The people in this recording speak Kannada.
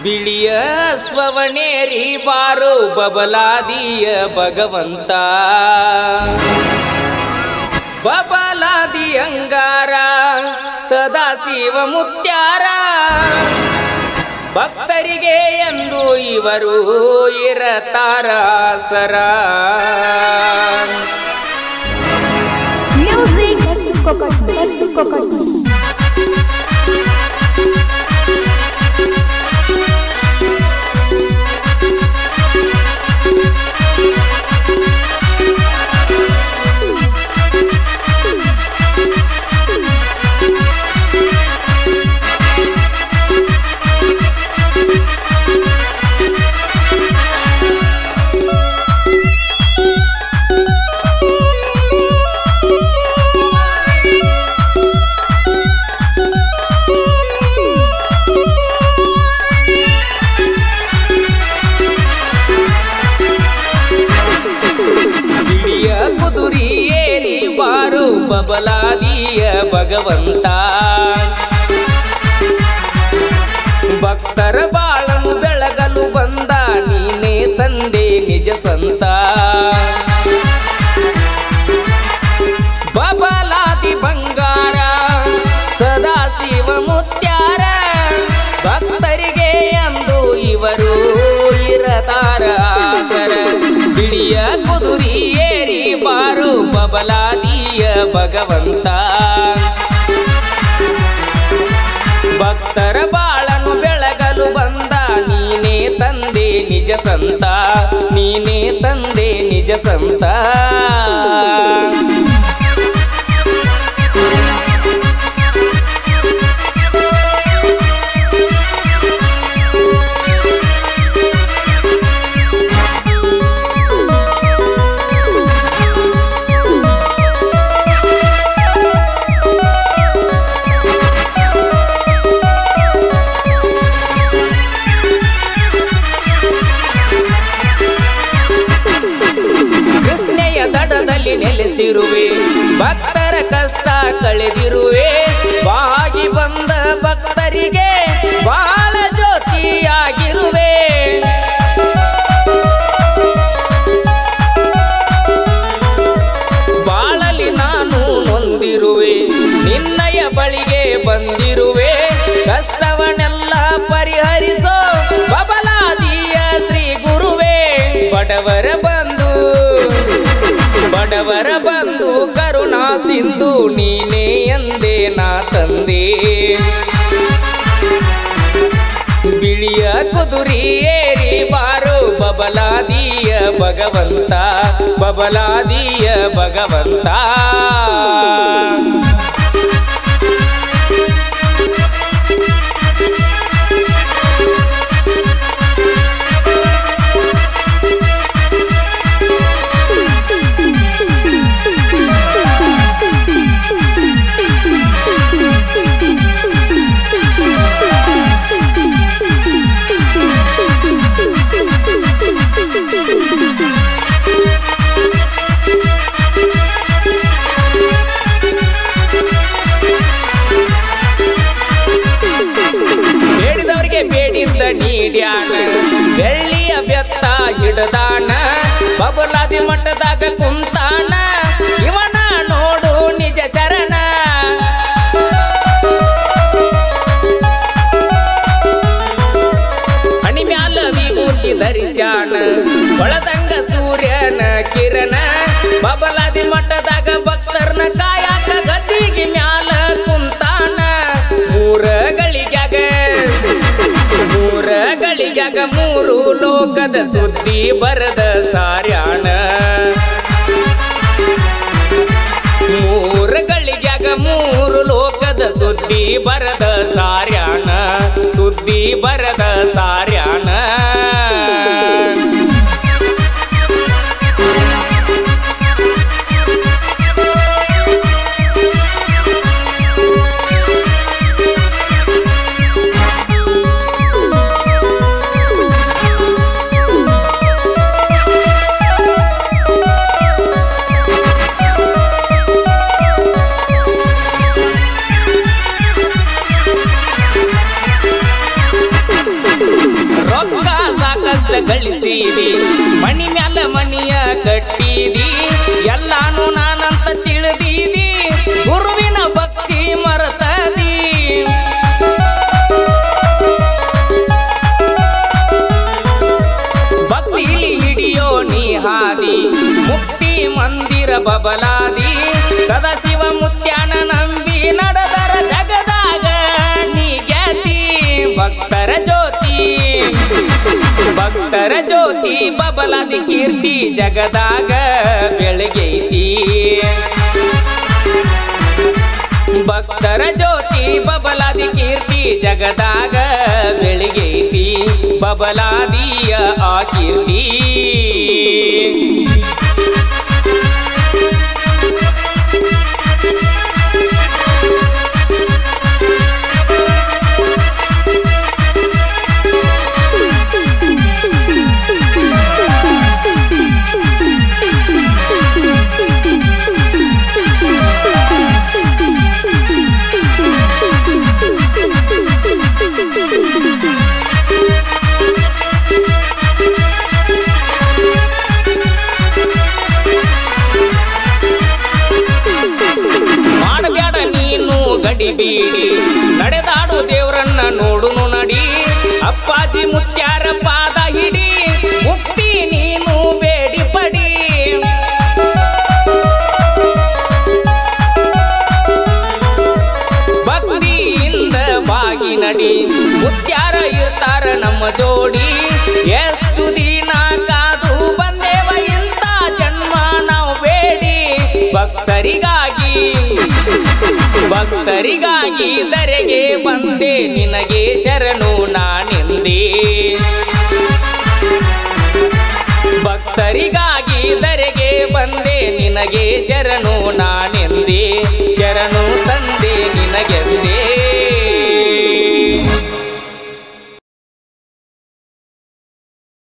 ಬಿಳಿಯ ಸ್ವವನೇರಿ ಬಾರೋ ಬಬಲಾದಿಯ ಭಗವಂತ ಬಬಲಾದಿ ಅಂಗಾರ ಸದಾಶಿವ ಮುತ್ಯಾರ ಭಕ್ತರಿಗೆ ಎಂದು ಇವರು ಇರತಾರ ಸರ Music versus coconut. Versus coconut. ಬಿಳಿಯ ಕುದುರಿ ಏರಿ ಬಾರು ಬಬಲಾದಿಯ ಭಗವಂತ ಭಕ್ತರ ಬಾಳನು ಬೆಳಗಲು ಬಂದ ನೀನೇ ತಂದೆ ನಿಜ ಸಂತ ಬಬಲಾದಿ ಬಂಗಾರ ಸದಾಶಿವ ಮುತ್ಯಾರ ಭಕ್ತರಿಗೆ ಅಂದು ಇವರು ಇರತಾರ ಆಸರ ಬಿಳಿಯ ಕುದುರಿ ಏರಿ ಬಾರು ಬಬಲಾದಿಯ ಭಗವಂತ ಭಕ್ತರ ಬಾಳನು ಬೆಳಗಲು ಬಂದ ನೀನೇ ತಂದೆ ನಿಜ ಸಂತ ನೀನೇ ತಂದೆ ನಿಜ ಸಂತ ಕೃಷ್ಣೆಯ ದಡದಲ್ಲಿ ನೆಲೆಸಿರುವೆ ಭಕ್ತರ ಕಷ್ಟ ಕಳೆದಿರುವೆ ಬಾಗಿ ಬಂದ ಭಕ್ತರಿಗೆ ಬಾಳ ಜ್ಯೋತಿಯಾಗಿರುವೆ ಬಾಳಲಿ ನಾನು ನೊಂದಿರುವೆ ನಿನ್ನಯ ಬಳಿಗೆ ಬಂದಿರುವೆ ಕಷ್ಟವನ್ನೆಲ್ಲ ಪರಿಹರಿಸೋ ಬಬಲಾದಿಯ ಶ್ರೀ ಗುರುವೇ ಬಡವರ ಬಂದು ಬಡವರ ಬಂದು ಕರುಣಾ ಸಿಂಧು ನೀನೇ ಎಂದೇ ನಾ ತಂದೆ ಬಿಳಿಯ ಕುದುರಿ ಏರಿ ಬಾರೋ ಬಬಲಾದಿಯ ಭಗವಂತ ಬಬಲಾದಿಯ ಭಗವಂತ ಬೇಡಿದವರಿಗೆ ಬೇಡಿದ್ದ ನೀಡ್ಯಾನ ಬೆಳ್ಳಿಯ ಬೆತ್ತ ಹಿಡದಾನ ಬಬಲಾದಿ ಮಠದಾಗ ಕುಂತಾನ ಇವನ ನೋಡು ನಿಜ ಶರಣ ಹಣಿ ಮ್ಯಾಲ ವಿಭೂತಿ ಧರಿಸ್ಯಾಣ ಒಳದಂಗ ಸೂರ್ಯನ ಕಿರಣ ಬಬಲಾದಿ ಮಠದಾಗ ಭಕ್ತರ್ನ ಕಾಯಾಕ ಗದ್ದಿಗೆ ಮ್ಯಾಲ ಕುಂತಾನ ಮೂರ ಗಳಿಗ್ಯಾಗ ಮೂರ ಗಳಿಗ್ಯಾಗ ಮೂರು ಲೋಕದ ಸುದ್ದಿ ಬರದ ಸಾರ್ಯಾಣ ಮೂರ ಗಳಿಗ್ಯಾಗ ಮೂರು ಲೋಕದ ಸುದ್ದಿ ಬರದ ಸಾರ್ಯಾಣ ಸುದ್ದಿ ಬರದ ಸಾರ್ಯಾಣ ಜ್ಯೋತಿ ಬಬಲಾದಿ ಕೀರ್ತಿ ಜಗದಾಗ ಬೆಳಗೈತಿ ಭಕ್ತರ ಜ್ಯೋತಿ ಬಬಲಾದಿ ಕೀರ್ತಿ ಜಗದಾಗ ಬೆಳಗೈತಿ ಬಬಲಾದಿಯ ಆ ಕೀರ್ತಿ ಮಾಡಬ್ಯಾಡ ನೀನು ಗಡಿಬೀಡಿ ನಡೆದಾಡು ದೇವ್ರನ್ನ ನೋಡುನು ನಡಿ ಅಪ್ಪಾಜಿ ಮುತ್ಯಾರ ಪಾದ ಹಿಡಿ ಮುಕ್ತಿ ನೀನು ಬೇಡಿ ಪಡಿ ಭಕ್ತಿಯಿಂದ ಬಾಗಿ ನಡಿ ಮುತ್ಯಾರ ಇರ್ತಾರ ನಮ್ಮ ಜೋಡಿ ಎಷ್ಟು ದಿನ ಕಾದು ಬಂದೇವ ಇಂಥ ಜನ್ಮ ನಾವು ಬೇಡಿ ಭಕ್ತರಿಗಾಗಿ ಭಕ್ತರಿಗಾಗಿ ದರೆಗೆ ಬಂದೆ ನಿನಗೆ ಶರಣು ನಾನೆಂದೇ ಭಕ್ತರಿಗಾಗಿ ದರೆಗೆ ಬಂದೆ ನಿನಗೆ ಶರಣು ನಾನೆಂದೇ ಶರಣು ತಂದೆ